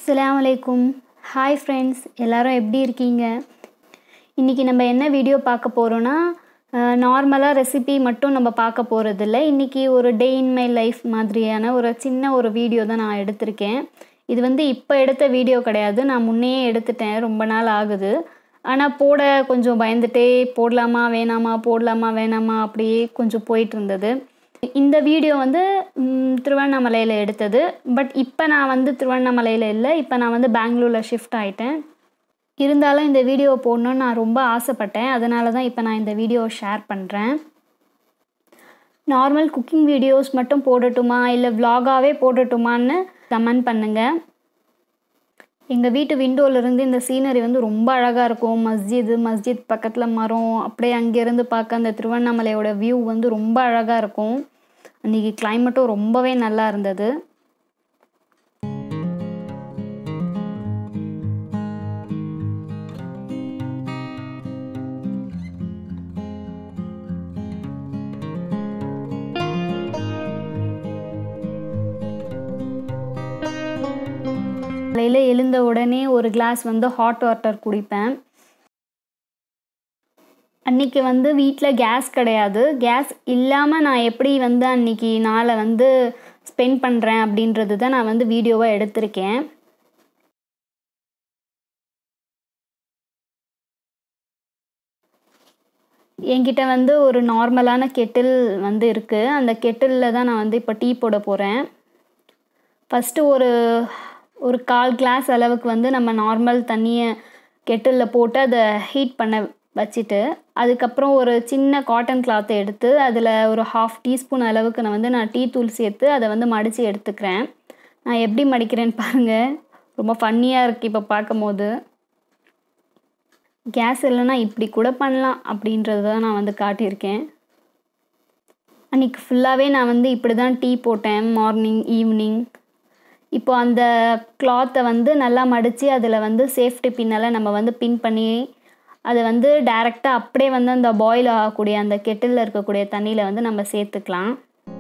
அஸ்ஸலாமு அலைக்கும் hi friends எல்லாரும் எப்படி இருக்கீங்க இன்றைக்கி நம்ம என்ன வீடியோ பார்க்க போகிறோன்னா நார்மலாக ரெசிபி மட்டும் நம்ம பார்க்க போகிறதில்ல இன்றைக்கி ஒரு டே இன் மை லைஃப் மாதிரியான ஒரு சின்ன ஒரு வீடியோ தான் நான் எடுத்திருக்கேன் இது வந்து இப்போ எடுத்த வீடியோ கிடையாது நான் முன்னையே எடுத்துட்டேன் ரொம்ப நாள் ஆகுது ஆனால் போட கொஞ்சம் பயந்துட்டே போடலாமா வேணாமா போடலாமா வேணாமா அப்படியே கொஞ்சம் போயிட்டு இருந்தது இந்த வீடியோ வந்து ம், திருவண்ணாமலையில் எடுத்தது பட் இப்போ நான் வந்து திருவண்ணாமலையில் இல்லை இப்போ நான் வந்து பெங்களூரில் ஷிஃப்ட் ஆகிட்டேன் இருந்தாலும் இந்த வீடியோ போடணும்னு நான் ரொம்ப ஆசைப்பட்டேன் அதனால தான் இப்போ நான் இந்த வீடியோவை ஷேர் பண்ணுறேன் நார்மல் குக்கிங் வீடியோஸ் மட்டும் போடட்டுமா இல்லை vlog-ஆவே போடட்டுமான்னு கமெண்ட் பண்ணுங்கள் எங்கள் வீட்டு விண்டோலேருந்து இந்த சீனரி வந்து ரொம்ப அழகாக இருக்கும் மஸ்ஜிது மஸ்ஜித் பக்கத்தில் மரம் அப்படியே அங்கேருந்து பார்க்க அந்த திருவண்ணாமலையோட வியூ வந்து ரொம்ப அழகாக இருக்கும் அன்றைக்கி கிளைமேட்டும் ரொம்பவே நல்லா இருந்தது காலையில் எழுந்த உடனே ஒரு கிளாஸ் வந்து ஹாட் வாட்டர் குடிப்பேன் அன்னைக்கு வந்து வீட்டில் கேஸ் கிடையாது கேஸ் இல்லாமல் நான் எப்படி வந்து அன்னைக்கு நாளை வந்து ஸ்பெண்ட் பண்ணுறேன் அப்படின்றது தான் நான் வந்து வீடியோவாக எடுத்திருக்கேன் என்கிட்ட வந்து ஒரு நார்மலான கெட்டில் வந்து இருக்குது அந்த கெட்டிலில் தான் நான் வந்து இப்போ டீ போட போகிறேன் ஃபஸ்ட்டு ஒரு ஒரு கால் கிளாஸ் அளவுக்கு வந்து நம்ம நார்மல் தண்ணியை கெட்டிலில் போட்டு அதை ஹீட் பண்ண வச்சுட்டு அதுக்கப்புறம் ஒரு சின்ன காட்டன் கிளாத்தை எடுத்து அதில் ஒரு ஹாஃப் டீஸ்பூன் அளவுக்கு நான் வந்து நான் டீ தூள் சேர்த்து அதை வந்து மடித்து எடுத்துக்கிறேன் நான் எப்படி மடிக்கிறேன்னு பாருங்கள் ரொம்ப ஃபன்னியாக இருக்குது இப்போ பார்க்கும்போது கேஸ் இல்லைன்னா இப்படி கூட பண்ணலாம் அப்படின்றத தான் நான் வந்து காட்டியிருக்கேன் அன்றைக்கி ஃபுல்லாகவே நான் வந்து இப்படி தான் டீ போட்டேன் மார்னிங் ஈவினிங் இப்போ அந்த கிளாத்தை வந்து நல்லா மடித்து அதில் வந்து சேஃப்டி பின்னால் நம்ம வந்து பின் பண்ணி அதை வந்து டைரெக்டாக அப்படியே வந்து அந்த பாயில் ஆகக்கூடிய அந்த கெட்டிலில் இருக்கக்கூடிய தண்ணியில் வந்து நம்ம சேர்த்துக்கலாம்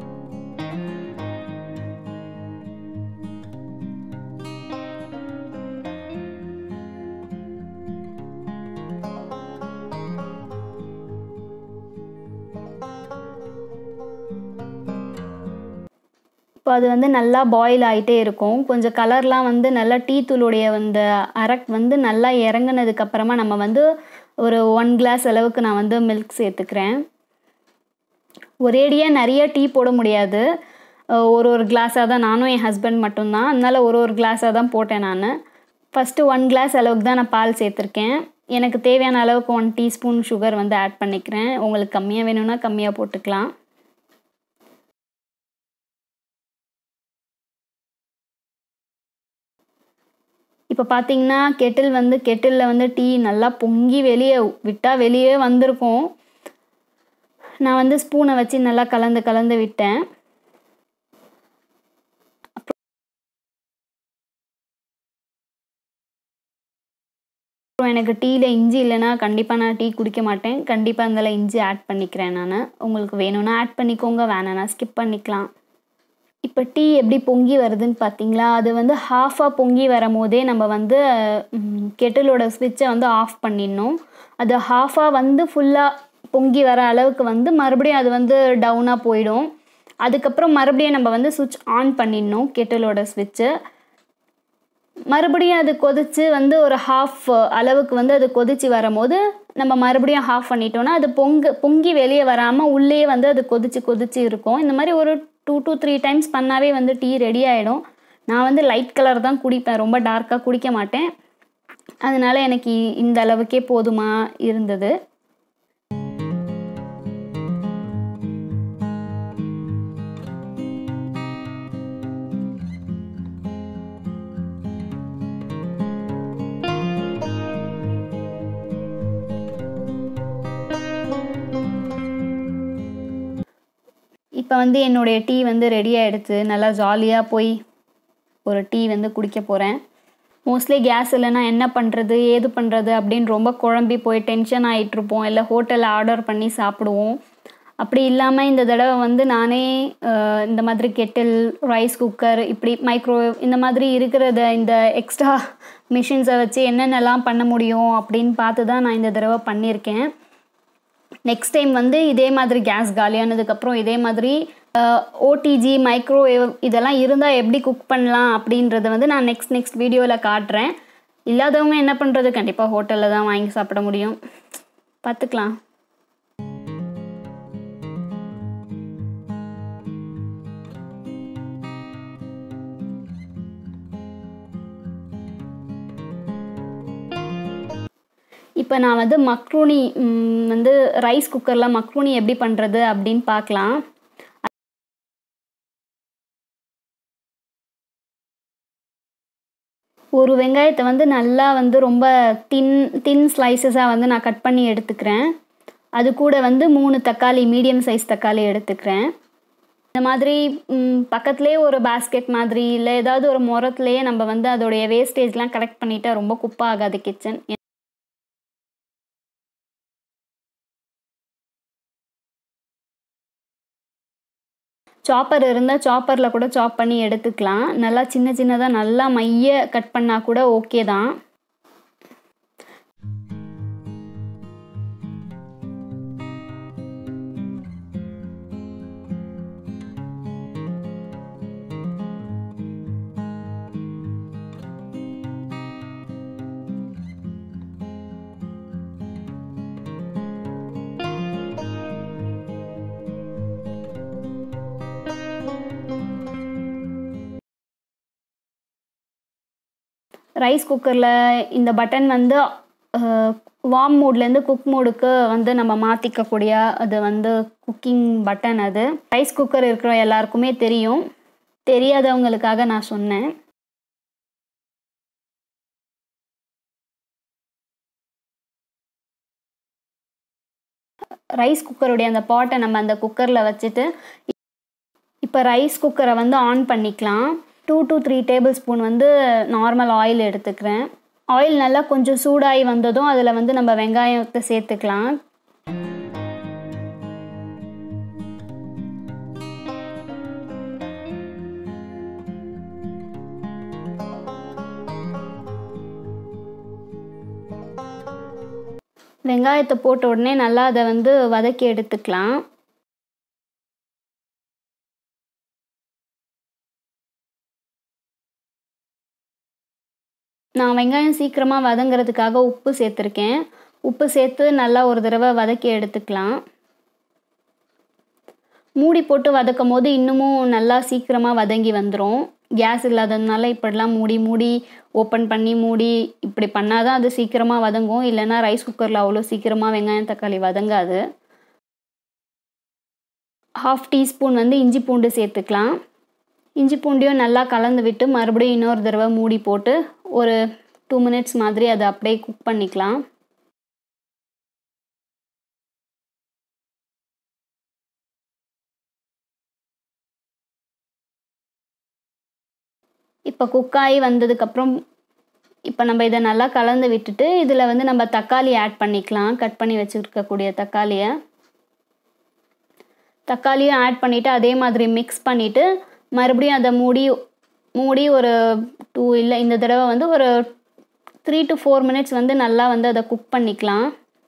இப்போ அது வந்து நல்லா பாயில் ஆகிட்டே இருக்கும் கொஞ்சம் கலர்லாம் வந்து நல்லா டீ தூளுடைய அந்த அரக் வந்து நல்லா இறங்குனதுக்கு அப்புறமா நம்ம வந்து ஒரு ஒன் கிளாஸ் அளவுக்கு நான் வந்து மில்க் சேர்த்துக்கிறேன் ஒரேடியாக நிறைய டீ போட முடியாது அஹ் ஒரு ஒரு கிளாஸாக தான் நானும் என் ஹஸ்பண்ட் மட்டும்தான் அதனால் ஒரு ஒரு கிளாஸாக தான் போட்டேன் நான் ஃபஸ்ட்டு ஒன் கிளாஸ் அளவுக்கு தான் நான் பால் சேர்த்துருக்கேன் எனக்கு தேவையான அளவுக்கு ஒன் டீஸ்பூன் சுகர் வந்து ஆட் பண்ணிக்கிறேன் உங்களுக்கு கம்மியாக வேணும்னா கம்மியாக போட்டுக்கலாம் இப்போ பார்த்தீங்கன்னா கெட்டில் வந்து கெட்டிலில் வந்து டீ நல்லா பொங்கி வெளியே விட்டால் வெளியே வந்திருக்கும் நான் வந்து ஸ்பூனை வச்சு நல்லா கலந்து கலந்து விட்டேன் அப்புறம் எனக்கு டீயில் இஞ்சி இல்லைன்னா கண்டிப்பாக நான் டீ குடிக்க மாட்டேன் கண்டிப்பாக அதில் இஞ்சி ஆட் பண்ணிக்கிறேன் நான் உங்களுக்கு வேணும்னா ஆட் பண்ணிக்கோங்க வேணாம்னா ஸ்கிப் பண்ணிக்கலாம் இப்போ டீ எப்படி பொங்கி வருதுன்னு பார்த்தீங்களா அது வந்து ஹாஃபாக பொங்கி வரும் போதே நம்ம வந்து கெட்டிலோட ஸ்விட்சை வந்து ஆஃப் பண்ணிடணும் அது ஹாஃபாக வந்து ஃபுல்லாக பொங்கி வர அளவுக்கு வந்து மறுபடியும் அது வந்து டவுனாக போயிடும் அதுக்கப்புறம் மறுபடியும் நம்ம வந்து சுவிட்ச் ஆன் பண்ணிடணும் கெட்டிலோட ஸ்விட்சு மறுபடியும் அது கொதிச்சு வந்து ஒரு ஹாஃப் அளவுக்கு வந்து அது கொதிச்சு வரும்போது நம்ம மறுபடியும் ஹாஃப் பண்ணிட்டோம்னா அது பொங்கு பொங்கி வெளியே வராமல் உள்ளே வந்து அது கொதிச்சு கொதிச்சு இருக்கும் இந்த மாதிரி ஒரு டூ டூ த்ரீ டைம்ஸ் பண்ணாவே வந்து டீ ரெடி ஆகிடும் நான் வந்து லைட் கலர் தான் குடிப்பேன் ரொம்ப டார்க்காக குடிக்க மாட்டேன் அதனால எனக்கு இந்த அளவுக்கே போதுமா இருந்தது இப்போ வந்து என்னுடைய டீ வந்து ரெடி ஆகிடுச்சு நல்லா ஜாலியாக போய் ஒரு டீ வந்து குடிக்க போகிறேன் மோஸ்ட்லி கேஸ் இல்லைன்னா என்ன பண்ணுறது ஏது பண்ணுறது அப்படின்னு ரொம்ப குழம்பி போய் டென்ஷன் ஆகிட்ருப்போம் இல்லை ஹோட்டலில் ஆர்டர் பண்ணி சாப்பிடுவோம் அப்படி இல்லாமல் இந்த தடவை வந்து நானே அஹ், இந்த மாதிரி கெட்டில் ரைஸ் குக்கர் இப்படி மைக்ரோவேவ் இந்த மாதிரி இருக்கிறத இந்த எக்ஸ்ட்ரா மிஷின்ஸை வச்சு என்னென்னலாம் பண்ண முடியும் அப்படின்னு பார்த்து தான் நான் இந்த தடவை பண்ணியிருக்கேன் நெக்ஸ்ட் டைம் வந்து இதே மாதிரி கேஸ் காலியானதுக்கப்புறம் இதே மாதிரி ஓடிஜி மைக்ரோவேவ் இதெல்லாம் இருந்தால் எப்படி குக் பண்ணலாம் அப்படின்றத வந்து நான் நெக்ஸ்ட் நெக்ஸ்ட் வீடியோவில் காட்டுறேன் இல்லாதவங்க என்ன பண்ணுறது கண்டிப்பாக ஹோட்டலில் தான் வாங்கி சாப்பிட முடியும் பார்த்துக்கலாம் இப்போ நான் வந்து மக்ரூனி ம், வந்து ரைஸ் குக்கரில் மக்ரூனி எப்படி பண்ணுறது அப்படின்னு பார்க்கலாம் ஒரு வெங்காயத்தை வந்து நல்லா வந்து ரொம்ப தின் தின் ஸ்லைசஸாக வந்து நான் கட் பண்ணி எடுத்துக்கிறேன் அது கூட வந்து மூணு தக்காளி மீடியம் சைஸ் தக்காளி எடுத்துக்கிறேன் இந்த மாதிரி ம், பக்கத்துலேயே ஒரு பாஸ்கெட் மாதிரி இல்லை ஏதாவது ஒரு முரத்துலேயே நம்ம வந்து அதோடைய வேஸ்டேஜ்லாம் கலெக்ட் பண்ணிட்டா ரொம்ப குப்பை ஆகாது கிச்சன் சாப்பர் இருந்தால் சாப்பரில் கூட சாப் பண்ணி எடுத்துக்கலாம் நல்லா சின்ன சின்னதாக நல்லா மைய கட் பண்ணால் கூட ஓகே தான் ரைஸ் குக்கரில் இந்த பட்டன் வந்து வார்ம் மூட்லேருந்து குக் மூடுக்கு வந்து நம்ம மாற்றிக்கக்கூடிய அது வந்து குக்கிங் பட்டன் அது ரைஸ் குக்கர் இருக்கிற எல்லாருக்குமே தெரியும் தெரியாதவங்களுக்காக நான் சொன்னேன் ரைஸ் குக்கருடைய அந்த பாட்டை நம்ம அந்த குக்கரில் வச்சுட்டு இப்போ ரைஸ் குக்கரை வந்து ஆன் பண்ணிக்கலாம் two to three table spoon வந்து நார்மல் ஆயில் எடுத்துக்கிறேன் ஆயில் நல்லா கொஞ்சம் சூடாகி வந்ததும் அதில் வந்து நம்ம வெங்காயத்தை சேர்த்துக்கலாம் வெங்காயத்தை போட்ட உடனே நல்லா அதை வந்து வதக்கி எடுத்துக்கலாம் நான் வெங்காயம் சீக்கிரமாக வதங்கிறதுக்காக உப்பு சேர்த்துருக்கேன் உப்பு சேர்த்து நல்லா ஒரு தடவை வதக்கி எடுத்துக்கலாம் மூடி போட்டு வதக்கும் போது இன்னமும் நல்லா சீக்கிரமாக வதங்கி வந்துடும் கேஸ் இல்லாததுனால இப்படிலாம் மூடி மூடி ஓப்பன் பண்ணி மூடி இப்படி பண்ணால் தான் அது சீக்கிரமாக வதங்கும் இல்லைன்னா ரைஸ் குக்கரில் அவ்வளோ சீக்கிரமாக வெங்காயம் தக்காளி வதங்காது ஹாஃப் டீஸ்பூன் வந்து இஞ்சி பூண்டு சேர்த்துக்கலாம் இஞ்சி பூண்டையும் நல்லா கலந்து விட்டு மறுபடியும் இன்னொரு தடவை மூடி போட்டு ஒரு டூ மினிட்ஸ் மாதிரி அதை அப்படியே குக் பண்ணிக்கலாம் இப்போ குக்காகி வந்ததுக்கப்புறம் இப்போ நம்ம இதை நல்லா கலந்து விட்டுட்டு இதில் வந்து நம்ம தக்காளி ஆட் பண்ணிக்கலாம் கட் பண்ணி வச்சுருக்கக்கூடிய தக்காளியை தக்காளியும் ஆட் பண்ணிவிட்டு அதே மாதிரி மிக்ஸ் பண்ணிவிட்டு மறுபடியும் அதை மூடி மூடி ஒரு டூ இல்லை இந்த தடவை வந்து ஒரு த்ரீ டு ஃபோர் மினிட்ஸ் வந்து நல்லா வந்து அதை குக் பண்ணிக்கலாம்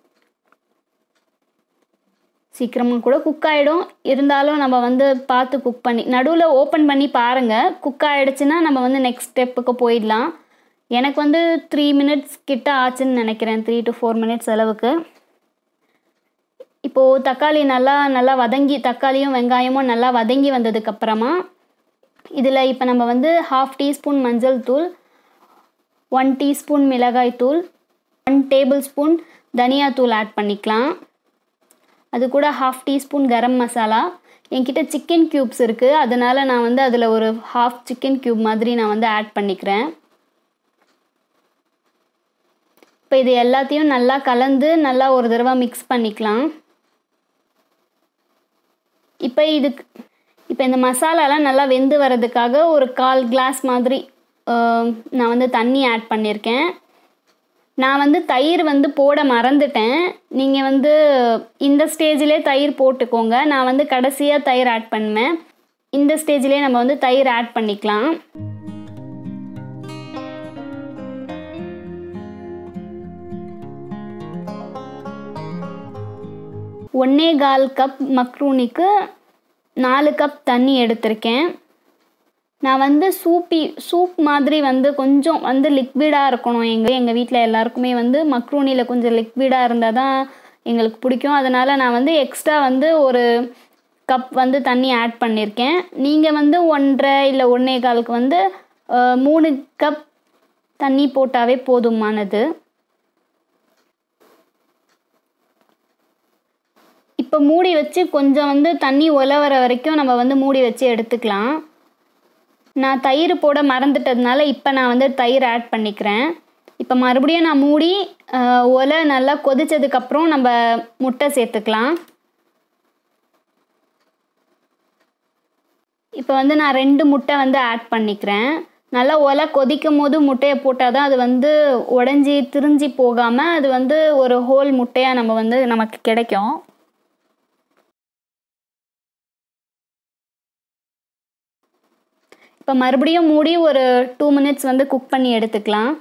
சீக்கிரமாக கூட குக் ஆகிடும் இருந்தாலும் நம்ம வந்து பார்த்து குக் பண்ணி நடுவில் ஓப்பன் பண்ணி பாருங்கள் குக் ஆகிடுச்சுன்னா நம்ம வந்து நெக்ஸ்ட் ஸ்டெப்புக்கு போயிடலாம் எனக்கு வந்து த்ரீ மினிட்ஸ் கிட்ட ஆச்சுன்னு நினைக்கிறேன் த்ரீ டு ஃபோர் மினிட்ஸ் அளவுக்கு இப்போது தக்காளி நல்லா நல்லா வதங்கி தக்காளியும் வெங்காயமும் நல்லா வதங்கி வந்ததுக்கப்புறமா இதில் இப்போ நம்ம வந்து ஹாஃப் டீஸ்பூன் மஞ்சள் தூள் ஒன் டீஸ்பூன் மிளகாய் தூள் ஒன் டேபிள் ஸ்பூன் தனியாத்தூள் ஆட் பண்ணிக்கலாம் அது கூட ஹாஃப் டீஸ்பூன் கரம் மசாலா என்கிட்ட சிக்கன் க்யூப்ஸ் இருக்குது அதனால் நான் வந்து அதில் ஒரு ஹாஃப் சிக்கன் க்யூப் மாதிரி நான் வந்து ஆட் பண்ணிக்கிறேன் இப்போ இது எல்லாத்தையும் நல்லா கலந்து நல்லா ஒரு தடவை மிக்ஸ் பண்ணிக்கலாம் இப்போ இதுக்கு இப்போ இந்த மசாலாலாம் நல்லா வெந்து வர்றதுக்காக ஒரு கால் கிளாஸ் மாதிரி நான் வந்து தண்ணி ஆட் பண்ணியிருக்கேன் நான் வந்து தயிர் வந்து போட மறந்துட்டேன் நீங்கள் வந்து இந்த ஸ்டேஜ்லேயே தயிர் போட்டுக்கோங்க நான் வந்து கடைசியாக தயிர் ஆட் பண்ணுவேன் இந்த ஸ்டேஜ்லேயே நம்ம வந்து தயிர் ஆட் பண்ணிக்கலாம் ஒன்னே கால் கப் மக்ரூனிக்கு நாலு கப் தண்ணி எடுத்திருக்கேன் நான் வந்து சூப்பி சூப் மாதிரி வந்து கொஞ்சம் வந்து லிக்விடாக இருக்கணும் எங்கள் எங்கள் வீட்டில் எல்லாருக்குமே வந்து மக்ரூனியில் கொஞ்சம் லிக்விடாக இருந்தால் தான் எங்களுக்கு பிடிக்கும் அதனால் நான் வந்து எக்ஸ்ட்ரா வந்து ஒரு கப் வந்து தண்ணி ஆட் பண்ணியிருக்கேன் நீங்கள் வந்து ஒன்றரை இல்லை ஒன்றே காலுக்கு வந்து அஹ், மூணு கப் தண்ணி போட்டாவே போதுமானது இப்போ மூடி வச்சு கொஞ்சம் வந்து தண்ணி உல வர வரைக்கும் நம்ம வந்து மூடி வச்சு எடுத்துக்கலாம் நான் தயிர் போட மறந்துட்டதுனால இப்போ நான் வந்து தயிர் ஆட் பண்ணிக்கிறேன் இப்போ மறுபடியும் நான் மூடி அஹ், ஒலை நல்லா கொதிச்சதுக்கப்புறம் நம்ம முட்டை சேர்த்துக்கலாம் இப்போ வந்து நான் ரெண்டு முட்டை வந்து ஆட் பண்ணிக்கிறேன் நல்லா ஒலை கொதிக்கும் போது முட்டையை போட்டால் தான் அது வந்து உடஞ்சி திரிஞ்சி போகாமல் அது வந்து ஒரு ஹோல் முட்டையாக நம்ம வந்து நமக்கு கிடைக்கும் இப்போ மறுபடியும் மூடி ஒரு டூ மினிட்ஸ் வந்து குக் பண்ணி எடுத்துக்கலாம்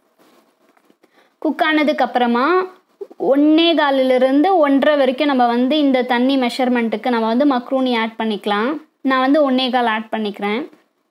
குக் ஆனதுக்கப்புறமா ஒன்னே காலிலிருந்து ஒன்றரை வரைக்கும் நம்ம வந்து இந்த தண்ணி மெஷர்மெண்ட்டுக்கு நம்ம வந்து மக்ரூனி ஆட் பண்ணிக்கலாம் நான் வந்து ஒன்னே கால் ஆட் பண்ணிக்கிறேன்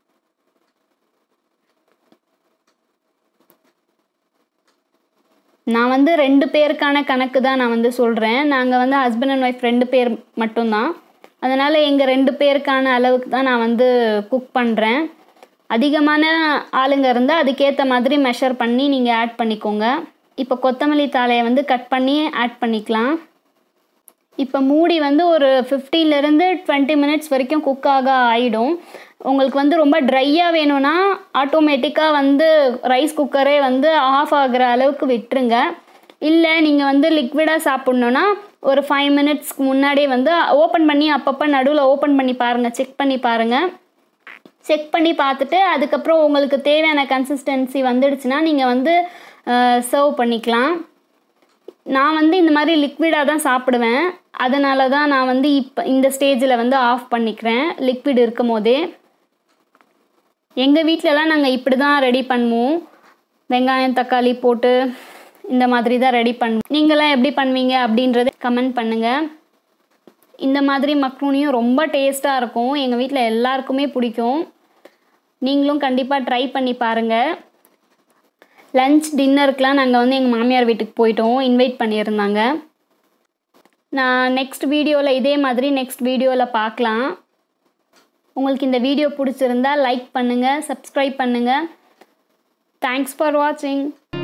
நான் வந்து ரெண்டு பேருக்கான கணக்கு தான் நான் வந்து சொல்கிறேன் நாங்கள் வந்து ஹஸ்பண்ட் அண்ட் ஒய்ஃப் ரெண்டு பேர் மட்டும்தான் அதனால் எங்கள் ரெண்டு பேருக்கான அளவுக்கு தான் நான் வந்து குக் பண்ணுறேன் அதிகமான ஆளுங்க இருந்தால் அதுக்கேற்ற மாதிரி மெஷர் பண்ணி நீங்கள் ஆட் பண்ணிக்கோங்க இப்போ கொத்தமல்லி தாளையை வந்து கட் பண்ணி ஆட் பண்ணிக்கலாம் இப்போ மூடி வந்து ஒரு 15 ல இருந்து டுவெண்ட்டி மினிட்ஸ் வரைக்கும் குக் ஆக ஆகிடும் உங்களுக்கு வந்து ரொம்ப ட்ரையாக வேணும்னா ஆட்டோமேட்டிக்காக வந்து ரைஸ் குக்கரே வந்து ஆஃப் ஆகுற அளவுக்கு விட்டுருங்க இல்லை நீங்கள் வந்து லிக்விடாக சாப்பிட்ணுன்னா ஒரு ஃபைவ் மினிட்ஸ்க்கு முன்னாடியே வந்து ஓப்பன் பண்ணி அப்பப்போ நடுவில் ஓப்பன் பண்ணி பாருங்கள் செக் பண்ணி பாருங்கள் செக் பண்ணி பார்த்துட்டு அதுக்கப்புறம் உங்களுக்கு தேவையான கன்சிஸ்டன்சி வந்துடுச்சுன்னா நீங்கள் வந்து சர்வ் பண்ணிக்கலாம் நான் வந்து இந்த மாதிரி லிக்விடாக தான் சாப்பிடுவேன் அதனால தான் நான் வந்து இப்போ இந்த ஸ்டேஜில் வந்து ஆஃப் பண்ணிக்கிறேன் லிக்விட் இருக்கும் போதே எங்கள் வீட்டிலலாம் நாங்கள் இப்படி தான் ரெடி பண்ணுவோம் வெங்காயம் தக்காளி போட்டு இந்த மாதிரி தான் ரெடி பண்ணுவோம் நீங்களாம் எப்படி பண்ணுவீங்க அப்படின்றத கமெண்ட் பண்ணுங்கள் இந்த மாதிரி மக்ரூனியும் ரொம்ப டேஸ்ட்டாக இருக்கும் எங்கள் வீட்டில் எல்லாருக்குமே பிடிக்கும் நீங்களும் கண்டிப்பாக ட்ரை பண்ணி பாருங்கள் லஞ்ச் டின்னருக்குலாம் நாங்கள் வந்து எங்கள் மாமியார் வீட்டுக்கு போயிட்டோம் இன்வைட் பண்ணியிருந்தாங்க நான் நெக்ஸ்ட் வீடியோவில் இதே மாதிரி நெக்ஸ்ட் வீடியோவில் பார்க்கலாம் உங்களுக்கு இந்த வீடியோ பிடிச்சிருந்தா லைக் பண்ணுங்கள் சப்ஸ்கிரைப் பண்ணுங்கள் தேங்க்ஸ் ஃபார் வாட்சிங்